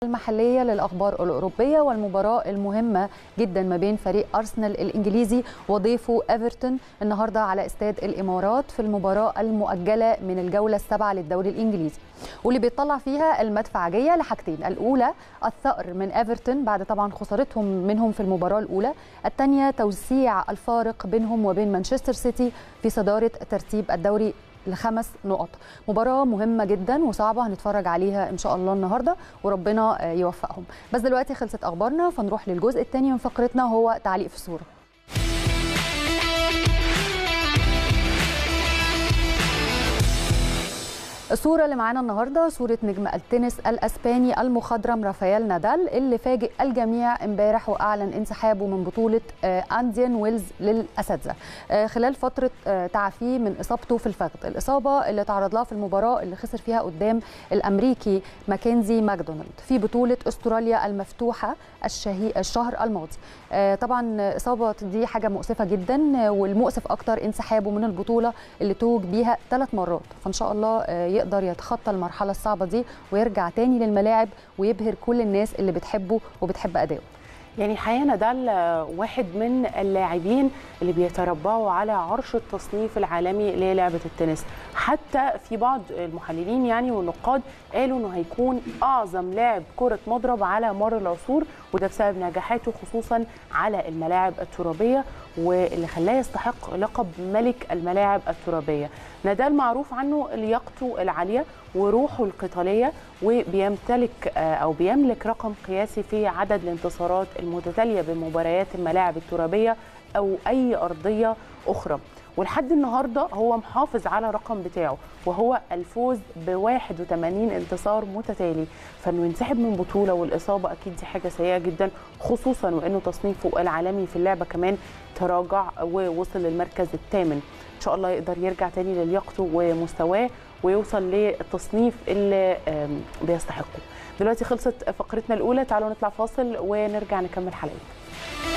المحلية للأخبار الأوروبية والمباراة المهمة جدا ما بين فريق أرسنال الإنجليزي وضيفه إيفرتون النهاردة على استاد الإمارات في المباراة المؤجلة من الجولة السابعة للدوري الإنجليزي واللي بيطلع فيها المدفعجية لحاجتين الأولى الثأر من إيفرتون بعد طبعا خسارتهم منهم في المباراة الأولى الثانية توسيع الفارق بينهم وبين مانشستر سيتي في صدارة ترتيب الدوري لخمس نقط مباراة مهمة جدا وصعبة هنتفرج عليها إن شاء الله النهاردة وربنا يوفقهم بس دلوقتي خلصت أخبارنا فنروح للجزء الثاني من فقرتنا هو تعليق في الصورة الصورة اللي معانا النهاردة صورة نجم التنس الأسباني المخضرم رافائيل نادال اللي فاجئ الجميع امبارح وأعلن انسحابه من بطولة أنديان ويلز للأساتذة خلال فترة تعافيه من إصابته في الفخذ الإصابة اللي تعرض لها في المباراة اللي خسر فيها قدام الأمريكي ماكنزي ماكدونالد في بطولة أستراليا المفتوحة الشهي الشهر الماضي طبعا إصابة دي حاجة مؤسفة جدا والمؤسف أكتر انسحابه من البطولة اللي توج بيها ثلاث مرات فإن شاء الله يقدر يتخطى المرحله الصعبه دي ويرجع تاني للملاعب ويبهر كل الناس اللي بتحبه وبتحب اداؤه يعني الحقيقه نادال واحد من اللاعبين اللي بيتربعوا على عرش التصنيف العالمي للعبه التنس حتى في بعض المحللين يعني والنقاد قالوا انه هيكون اعظم لاعب كره مضرب على مر العصور وده بسبب نجاحاته خصوصا على الملاعب الترابيه واللي خلاه يستحق لقب ملك الملاعب الترابيه نادال معروف عنه لياقته العاليه وروحه القتاليه وبيمتلك او بيملك رقم قياسي في عدد الانتصارات المتتاليه بمباريات الملاعب الترابيه او اي ارضيه اخرى ولحد النهارده هو محافظ على الرقم بتاعه وهو الفوز ب 81 انتصار متتالي فانه ينسحب من بطوله والاصابه اكيد دي حاجه سيئه جدا خصوصا وانه تصنيفه العالمي في اللعبه كمان تراجع ووصل للمركز الثامن ان شاء الله يقدر يرجع تاني للياقته ومستواه ويوصل للتصنيف اللي بيستحقه دلوقتي خلصت فقرتنا الاولى تعالوا نطلع فاصل ونرجع نكمل حلقتنا